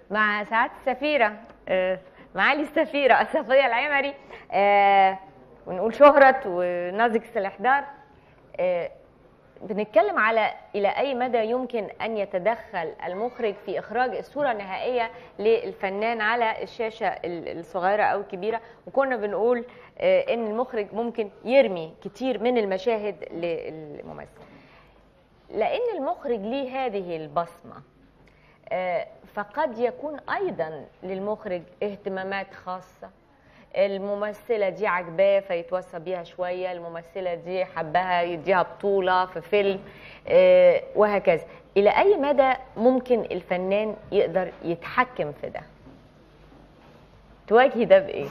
مع سعاده السفيره آه، معالي السفيره صفيه العمري آه، ونقول شهرت ونازك الاحضار آه، بنتكلم على الى اي مدى يمكن ان يتدخل المخرج في اخراج الصوره النهائيه للفنان على الشاشه ال- الصغيره او الكبيره وكنا بنقول آه، ان المخرج ممكن يرمي كتير من المشاهد للممثل لان المخرج ليه هذه البصمه آه، فقد يكون ايضا للمخرج اهتمامات خاصه الممثله دي عجباه فيتوصى بيها شويه الممثله دي حبها يديها بطوله في فيلم آه، وهكذا الى اي مدى ممكن الفنان يقدر يتحكم في ده تواجهي ده بايه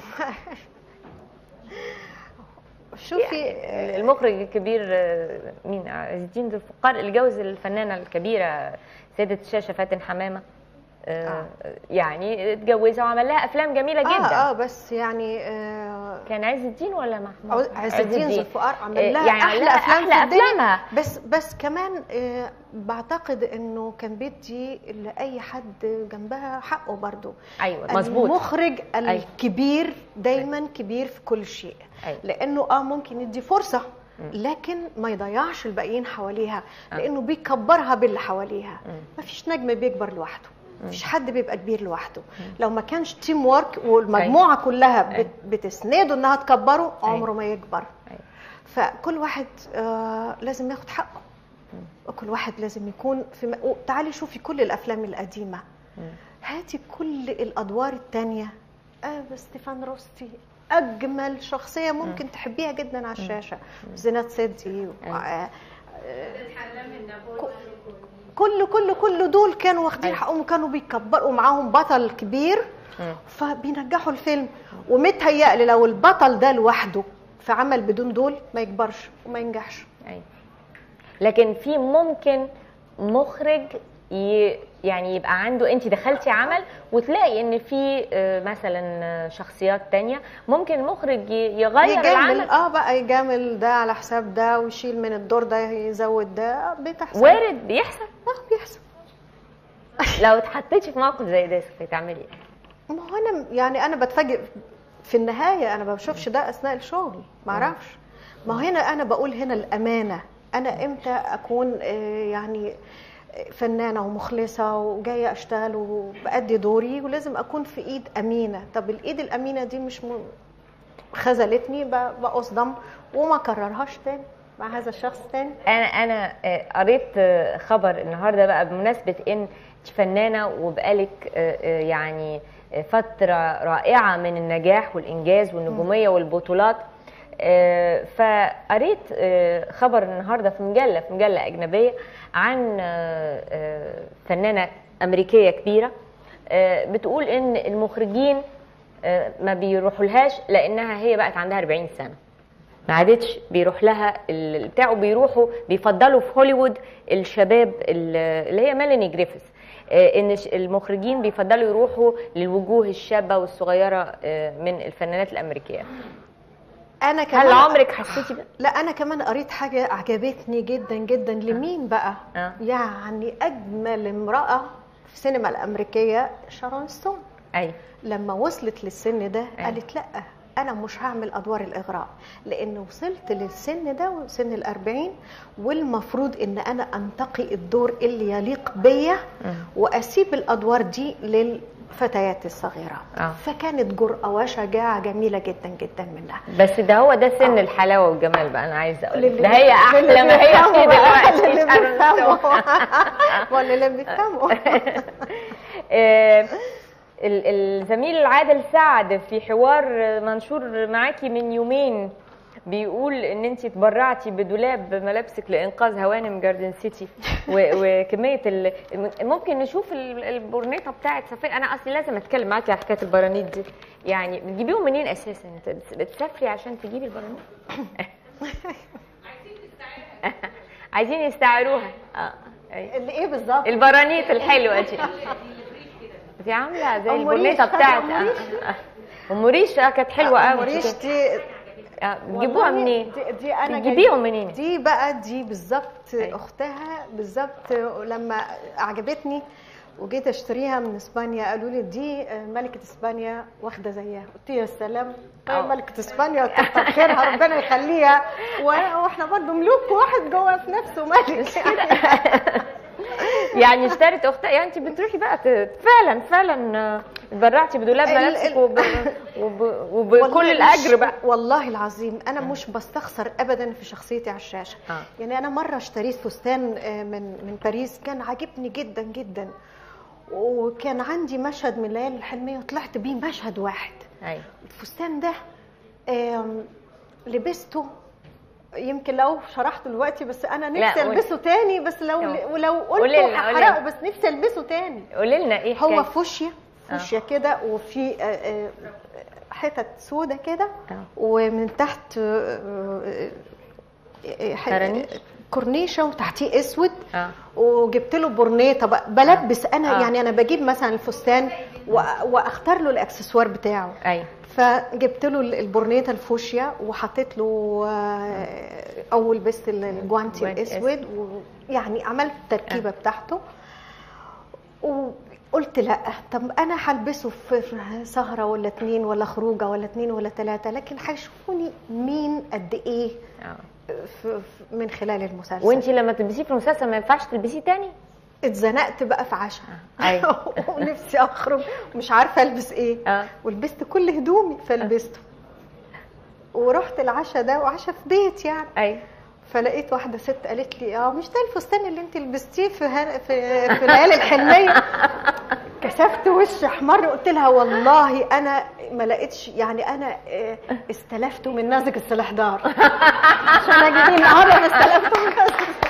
شوفي المخرج الكبير آه، مين عز الدين ذو الفقار اللي جوز الفنانه الكبيره سيده الشاشه فاتن حمامه آه. يعني اتجوزها وعمل لها افلام جميله جدا اه اه بس يعني آه كان عز الدين ولا محمود عز الدين ذو الفقار عمل آه، لها يعني عمل احلى لها افلام أحلى في الدنيا أفلامها. بس بس كمان آه بعتقد انه كان بيدي لاي حد جنبها حقه برضه ايوه مظبوط المخرج الكبير دايما كبير في كل شيء أيوة. لانه اه ممكن يدي فرصه لكن ما يضيعش الباقيين حواليها لانه بيكبرها باللي حواليها ما فيش نجم بيكبر لوحده مفيش حد بيبقى كبير لوحده لو ما كانش تيم وورك والمجموعه كلها بت بتسنده انها تكبره عمره ما يكبر فكل واحد آه لازم ياخد حقه وكل واحد لازم يكون في م... تعالي شوفي كل الافلام القديمه هاتي كل الادوار التانية آه ستيفان روستي اجمل شخصيه ممكن تحبيها جدا على الشاشه زينات صدقي و... آه، كل كل كل دول كانوا واخدين حقهم وكانوا بيكبروا معاهم بطل كبير فبينجحوا الفيلم ومتهيألي لو البطل ده لوحده في عمل بدون دول ما يكبرش وما ينجحش أيوة. لكن في ممكن مخرج ي... يعني يبقى عنده انت دخلتي عمل وتلاقي ان في آه، مثلا آه، شخصيات تانية ممكن المخرج ي- يغير يجامل العمل اه بقى يجامل ده على حساب ده ويشيل من الدور ده يزود ده بتحصل وارد بيحصل اه بيحصل لو اتحطيتي في موقف زي ده صفي تعملي ايه؟ ما هو انا يعني انا بتفاجئ في النهايه انا ما بشوفش ده اثناء الشغل ما اعرفش ما هو هنا انا بقول هنا الامانه انا امتى اكون آه، يعني فنانه ومخلصه وجايه اشتغل وبادي دوري ولازم اكون في ايد امينه طب الايد الامينه دي مش م... خذلتني ب- بأصدم وما كررهاش تاني مع هذا الشخص تاني انا انا آه، قريت آه، خبر النهارده بقى بمناسبه ان انت فنانه وبقالك آه، آه، يعني آه، فتره رائعه من النجاح والانجاز والنجوميه والبطولات آه، فقريت آه، خبر النهارده في مجله في مجله اجنبيه عن آه، آه، فنانه امريكيه كبيره آه، بتقول ان المخرجين آه، ما بيروحولهاش لانها هي بقت عندها 40 سنه ما عادتش بيروح لها ال- بتاعه بيروحوا بيفضلوا في هوليوود الشباب ال- اللي هي ميلاني جريفيث آه، ان ش- المخرجين بيفضلوا يروحوا للوجوه الشابه والصغيره آه، من الفنانات الامريكيه انا كمان هل عمرك حسيتي ده؟ لا انا كمان قريت حاجه عجبتني جدا جدا لمين بقى آه. يعني اجمل امراه في السينما الامريكيه شارون ستون ايوه لما وصلت للسن ده أيوة. قالت لا انا مش هعمل ادوار الاغراء لان وصلت للسن ده وسن الأربعين والمفروض ان انا انتقي الدور اللي يليق بيا واسيب الادوار دي للفتيات الصغيرات آه. فكانت جرأة وشجاعة جميلة جدا جدا منها بس ده هو ده سن الحلاوه والجمال بقى انا عايزه اقول للي ده هي احلى ما هي فيه دلوقتي اللي شارون بيفهموا ستون. ولا اللي بيفهموا آه، ال- الزميل العادل سعد في حوار منشور معاكي من يومين بيقول ان انت اتبرعتي بدولاب ملابسك لانقاذ هوانم جاردن سيتي و- وكميه ال... ممكن نشوف ال- البورنيطه بتاعت صفيه انا اصلي لازم اتكلم معاكي على حكايه البرانيت دي يعني بتجيبيهم منين اساسا انت بت- بتسافري عشان تجيبي البرانيت عايزين يستعيروها اه أيوة. اللي ايه بالظبط البرانيت الحلوه دي دي عامله زي أم البورنيطه ريش، بتاعت أم ريش. آه، آه. ام ريش آه، كانت حلوه قوي مريش دي بتجيبوها والله منين دي, دي انا بتجيبيهم جاي- منين دي بقى دي بالظبط أيوة. اختها بالظبط لما عجبتني وجيت اشتريها من اسبانيا قالوا لي دي آه، ملكه اسبانيا واخده زيها قلت يا سلام طيب أو. ملكه اسبانيا كتر خيرها ربنا يخليها و- واحنا برضه ملوك واحد جوه في نفسه ملك يعني اشترت اختها يعني انت بتروحي بقى ت- فعلا فعلا آه، اتبرعتي بدولاب ال- ملابسك ال- وب... وب... وبكل والله الاجر مش- بقى والله العظيم انا مش بستخسر ابدا في شخصيتي على الشاشه آه. يعني انا مره اشتريت فستان آه، من من باريس كان عاجبني جدا جدا وكان عندي مشهد من الليالي الحلميه وطلعت بيه مشهد واحد ايوه الفستان ده آم، لبسته يمكن لو شرحته دلوقتي بس انا لا، نفسي قولي. البسه تاني بس لو يلا. ولو قولي قلته لنا، قولي هحرقه لنا. بس نفسي البسه تاني قولي لنا ايه هو حكاية؟ فوشيا فوشيا كده وفي آه، آه، حتت سودة كده آه. ومن تحت آه، آه، ح- كرانيش؟ كورنيشه وتحتيه اسود اه وجبت له برنيطه بقى- بلبس انا آه. يعني انا بجيب مثلا الفستان و- واختار له الاكسسوار بتاعه ايوه فجبت له البورنيطه الفوشيا وحطيت له آه، اول لبست الجوانتي جوانتي الاسود ويعني عملت التركيبه بتاعته وقلت لا طب انا هلبسه في في سهره ولا اتنين ولا خروجه ولا اتنين ولا تلاته لكن هيشوفوني مين قد ايه اه في في- من خلال المسلسل وانت لما تلبسيه في المسلسل ما ينفعش تلبسيه تاني اتزنقت بقى في عشاء أيوة. ونفسي اخرج ومش عارفه البس ايه اه ولبست كل هدومي فلبسته ورحت العشاء ده وعشاء في بيت يعني ايوه فلقيت واحده ست قالت لي اه مش ده الفستان اللي انت لبستيه في هن... في في الليالي الحلميه كسفت وشي احمر قلت لها والله انا ما لقيتش يعني انا آه، استلفته من نازك السلحدار عشان اجي النهارده استلفته من نازك